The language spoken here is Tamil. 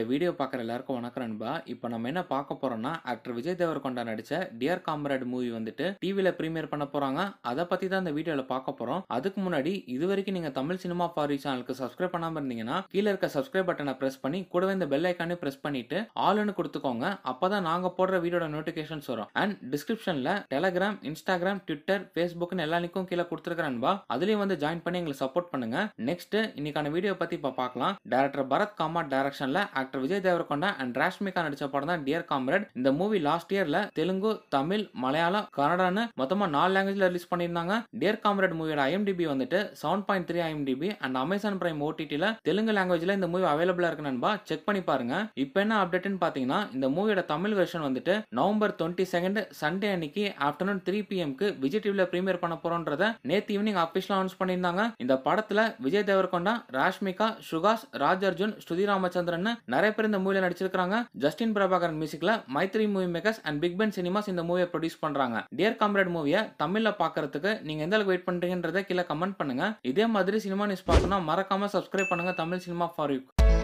வீடியோ பார்க்குற எல்லாருக்கும் வணக்கம் நண்பா இப்போ நம்ம என்ன பார்க்க போறோம்னா ஆக்டர் விஜய் தேவரகொண்டா நடிச்ச டியர் காம்ரேட் மூவி வந்துட்டு டிவியில் ப்ரீமியர் பண்ண போறாங்க அதை பத்தி தான் இந்த வீடியோவில் பார்க்க போறோம் அதுக்கு முன்னாடி இது வரைக்கும் நீங்க தமிழ் சினிமா ஃபாரி சேனலுக்கு சப்ஸ்கிரைப் பண்ணாம இருந்தீங்கன்னா கீழே இருக்க சப்ஸ்கிரைப் பட்டனை பிரஸ் பண்ணி கூடவே இந்த பெல் ஐக்கானே பிரஸ் பண்ணிட்டு ஆல்னு கொடுத்துக்கோங்க அப்பதான் நாங்க போடுற வீடியோட நோட்டிஃபிகேஷன்ஸ் வரும் அண்ட் டிஸ்கிரிப்ஷன்ல டெலகிராம் இன்ஸ்டாகிராம் ட்விட்டர் ஃபேஸ்புக்னு எல்லா லிங்க்கும் கீழே கொடுத்துருக்கேன் நண்பா அதுலயும் வந்து ஜாயின் பண்ணி எங்களுக்கு சப்போர்ட் பண்ணுங்க நெக்ஸ்ட் இன்னைக்கான வீடியோ பத்தி இப்போ பார்க்கலாம் டேரக்டர் பரத் காமாட் டைரக்ஷன்ல ஆக்டர் விஜய் தேவரகொண்டா அண்ட் ராஷ்மிகா நடிச்ச படம் தான் டியர் காம்ரேட் இந்த மூவி லாஸ்ட் இயர்ல தெலுங்கு தமிழ் மலையாளம் கன்னடான்னு மொத்தமா நாலு லாங்குவேஜ்ல ரிலீஸ் பண்ணியிருந்தாங்க டியர் காம்ரேட் மூவியோட ஐஎம்டிபி வந்துட்டு seven point three IMDb and Amazon Prime ஓடிடில தெலுங்கு லாங்குவேஜ்ல இந்த மூவி அவைலபிளா இருக்கு நண்பா செக் பண்ணி பாருங்க இப்போ என்ன அப்டேட்னு பாத்தீங்கன்னா இந்த மூவியோட தமிழ் வெர்ஷன் வந்துட்டு நவம்பர் டுவெண்ட்டி செகண்ட் சண்டே அன்னைக்கு ஆஃப்டர்நூன் த்ரீ பிஎம்க்கு விஜய் டிவில ப்ரீமியர் பண்ண போறோன்றத நேத்து ஈவினிங் அபிஷியலா அனௌன்ஸ் பண்ணியிருந்தாங்க இந்த படத்துல விஜய் தேவரகொண்டா ராஷ்மிகா சுகாஸ் ராஜ் அர்ஜுன் ஸ்ருதி ராமச்சந்திரன் நிறைய பேர் இந்த மூவில நடிச்சிருக்காங்க ஜஸ்டின் பிரபாகரன் மியூசிக்ல Mythri movie makers and Big Ben Cinemas இந்த மூவியை ப்ரொடியூஸ் பண்றாங்க டியர் காம்ரேட் மூவியை தமிழ்ல பாக்குறதுக்கு நீங்க எந்த அளவுக்கு வெயிட் பண்றீங்கன்றத கீழே கமெண்ட் பண்ணுங்க இதே மாதிரி சினிமா நியூஸ் பார்க்கணும் மறக்காம சப்ஸ்கிரைப் பண்ணுங்க தமிழ் சினிமா ஃபார் யூ